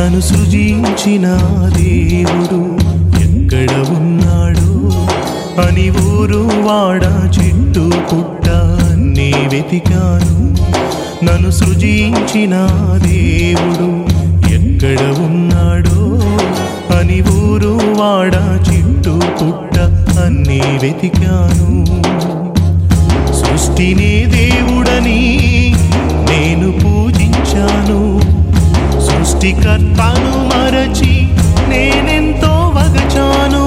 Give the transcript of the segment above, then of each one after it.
నన్ను సృజించిన దేవుడు ఎక్కడ ఉన్నాడో అని ఊరు వాడ చెట్టు పుట్ట అన్నీ వెతికాను నన్ను సృజించిన దేవుడు ఎక్కడ ఉన్నాడో అని ఊరు వాడ చెట్టు పుట్ట అన్నీ వెతికాను సృష్టినే దేవుడని నేను పూజించాను సృష్టికర్తను మరచి నేనెంతో వగచాను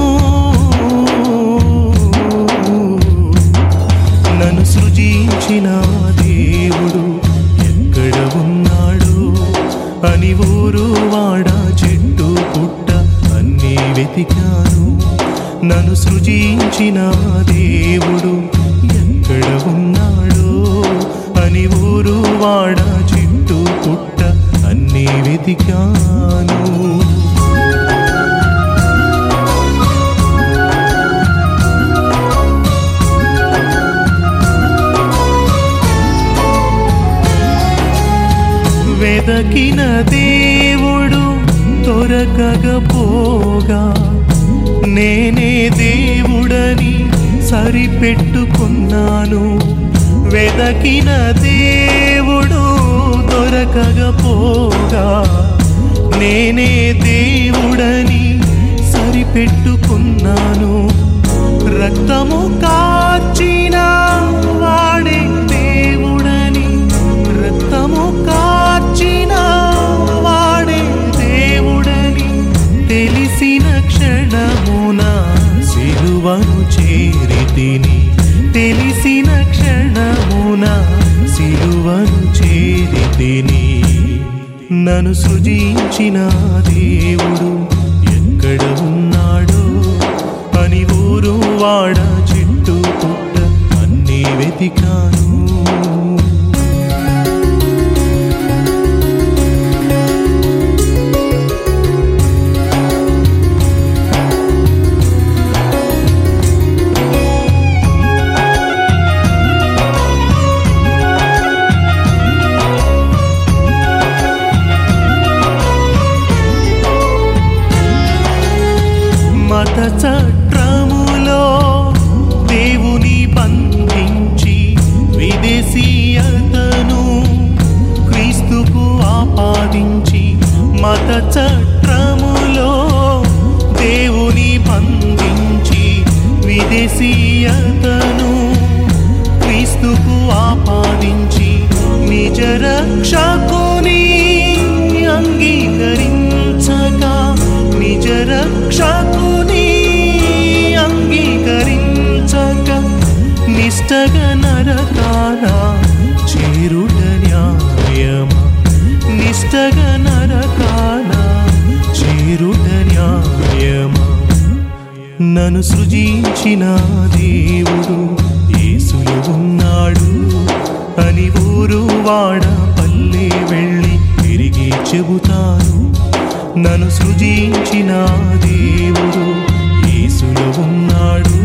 నన్ను సృజించిన దేవుడు ఎక్కడ ఉన్నాడు అని ఊరు వాడ చెట్టు పుట్ట అన్నీ వెతికాను నన్ను సృజించిన దేవుడు ఎక్కడ ఉన్నాడో అని ఊరు వాడ చెట్టు పుట్ట అన్నీ వెతికాను వెదకిన దేవుడు దొరకకపోగా నేనే దేవుడని సరిపెట్టుకున్నాను వెదకిన దేవుడు దొరకకపోగా నేనే దేవుడని సరిపెట్టుకున్నాను రక్తము కార్చిన వాడే దేవుడని రక్తము కార్చిన వాడే దేవుడని తెలిసిన క్షణమున సిలువను చేరితిని తెలిసిన క్షణమున సిలువను చేరితిని నన్ను సృజించిన దేవుడు ఎక్కడ ఉన్నాడో అని ఊరు వాడ చెట్టు పుట్ట అన్నీ వెతికాను మత చట్రములో దేవుని బంధించి విదేశీయతను క్రీస్తుకు ఆపాదించి మత చట్రములో దేవుని బంధించి విదేశీయతను క్రీస్తుకు ఆపాదించి నిజ రక్షకుని అంగీకరించగా నిజ రక్షకుని అంగీకరించగా నిష్టగ నరకాల చేరుట న్యాయమా నిష్టగ నరకాల చేరుట న్యాయమా నన్ను సృజించిన దేవుడు యేసులు ఉన్నాడు అని ఊరు వాడ పల్లె వెళ్ళి తిరిగి చెబుతాను నన్ను సృజించిన దేవుడు యేసులు ఉన్నాడు